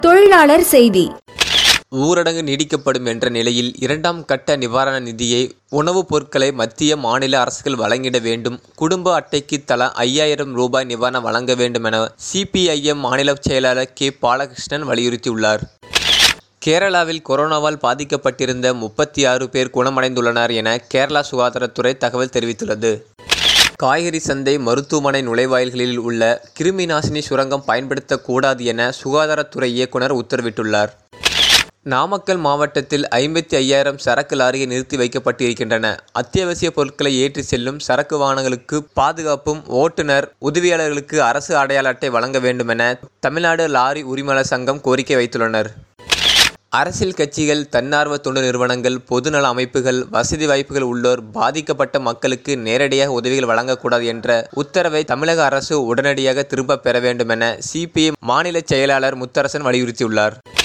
தொழிலாளர் செய்தி ஊரடங்கு நீடிக்கப்படும் என்ற நிலையில் இரண்டாம் கட்ட நிவாரண நிதியை உணவுப் பொருட்களை மத்திய மாநில அரசுகள் வழங்கிட வேண்டும் குடும்ப அட்டைக்கு தலா ஐயாயிரம் ரூபாய் நிவாரணம் வழங்க வேண்டும் என சிபிஐஎம் மாநில செயலாளர் கே பாலகிருஷ்ணன் வலியுறுத்தியுள்ளார் கேரளாவில் கொரோனாவால் பாதிக்கப்பட்டிருந்த முப்பத்தி ஆறு பேர் குணமடைந்துள்ளனர் என கேரளா சுகாதாரத்துறை தகவல் தெரிவித்துள்ளது காய்கறி சந்தை மருத்துவமனை நுழைவாயில்களில் உள்ள கிருமி நாசினி சுரங்கம் பயன்படுத்தக்கூடாது என சுகாதாரத்துறை இயக்குனர் உத்தரவிட்டுள்ளார் நாமக்கல் மாவட்டத்தில் ஐம்பத்தி ஐயாயிரம் சரக்கு லாரிகள் நிறுத்தி வைக்கப்பட்டு இருக்கின்றன அத்தியாவசிய பொருட்களை ஏற்றி செல்லும் சரக்கு வாகனங்களுக்கு பாதுகாப்பும் ஓட்டுநர் உதவியாளர்களுக்கு அரசு அடையாள அட்டை வழங்க வேண்டும் என தமிழ்நாடு லாரி உரிமையாளர் சங்கம் கோரிக்கை வைத்துள்ளனர் அரசியல் கட்சிகள் தன்னார்வ தொண்டு நிறுவனங்கள் பொதுநல அமைப்புகள் வசதி வாய்ப்புகள் உள்ளோர் பாதிக்கப்பட்ட மக்களுக்கு நேரடியாக உதவிகள் வழங்கக்கூடாது என்ற உத்தரவை தமிழக அரசு உடனடியாக திரும்பப் பெற வேண்டும் என சிபிஎம் மாநில செயலாளர் முத்தரசன் வலியுறுத்தியுள்ளார்